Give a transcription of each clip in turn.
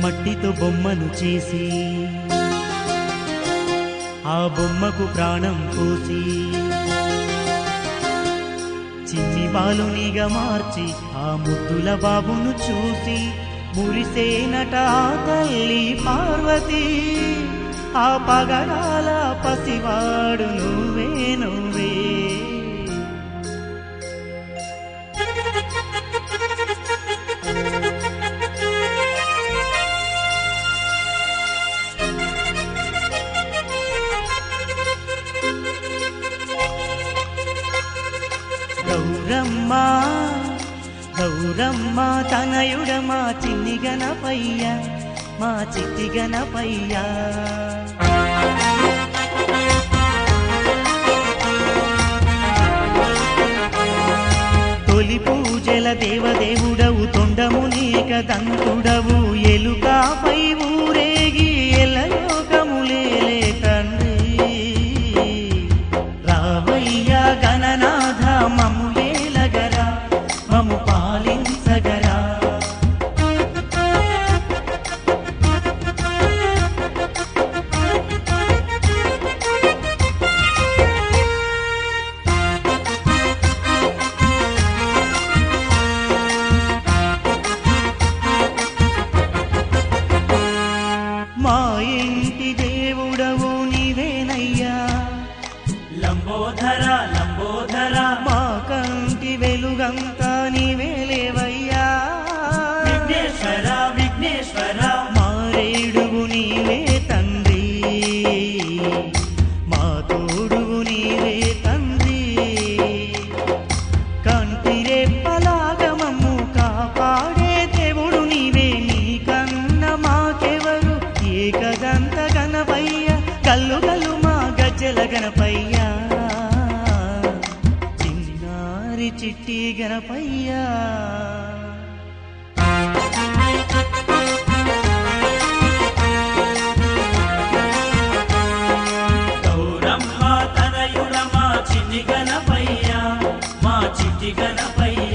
మట్టితో బొమ్మను చేసి ఆ బొమ్మకు ప్రాణం పోసి చిన్ని బాలునిగా మార్చి ఆ ముద్దుల బాబును చూసి మురిసేనట ఆ తల్లి పార్వతి ఆ పగడాల పసివాడు నువ్వే నువ్వే గౌరమ్మ గౌరమ్మ తనయుడ మా చిన్ని గణపయ్య మా చిట్టి గణపయ్య తొలి పూజల దేవదేవుడవు తొండము నీక దంతుడవు ఎలుకాపై ఊరేగి ఎలలోకములేలే తండ్రి రావయ్య గణనాథ మమ్ములేలగరా మము పాలించగరా మా ఇంటి దేవుడవు నీవేనయ్యా లంబోధర లంబోధర మా కంటి వెలుగంతా నీవేలేవయ్యా విఘ్నేశ్వర విఘ్నేశ్వర మారేడువు నీవే తండ్రి మా తోడువు నీవే తండ్రి కంటిరే పలాగమము కాపాడే దేవుడు నీవే నీకన్న మాకెవరు ఏకదంత గణపయ్య కల్లు కల్లు మా గజ్జల గణపయ్య చిన్నారి చిట్టి గణపయ్యా గౌరమ్మ తనయుడ మా చిన్ని గణపయ్య మా చిట్టి గణపయ్య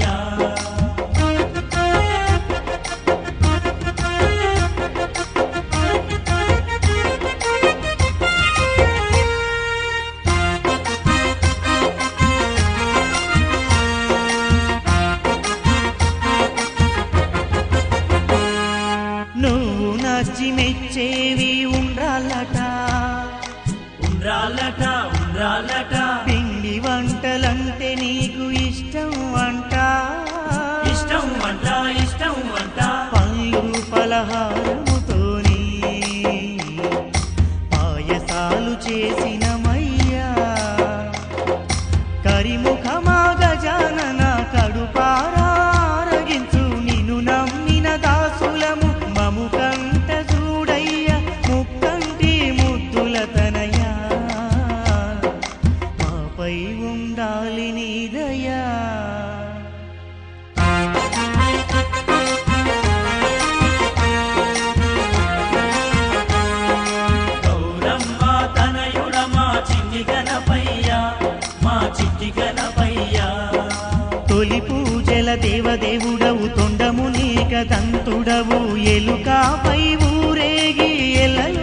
నువ్వు నచ్చి మెచ్చేవి ఉండాలట ఉండ్రాలట ఉండ్రాలట పిండి వంటలంటే నీకు ఇష్టం అంట ఇష్టం వంట ఇష్టం వంట పళ్ళు పలహారముతోని పాయసాలు చేసిన మయ్యా కరిముఖమా గజానన కడుపారారగించు నిన్ను నమ్మిన దాసులము మము కంట చూడయ్య ముక్కంటి ముద్దుల తనయా మాపై ఉండాలి నీదయా గౌరమ్మ తనయుడ మా చిన్ని గణపయ్య మా చిట్టి గణపయ్య తొలి పూజల దేవదేవుడవు తొండము నీక దంతుడవు ఎలుకాపై ఊరేగి ఎలలో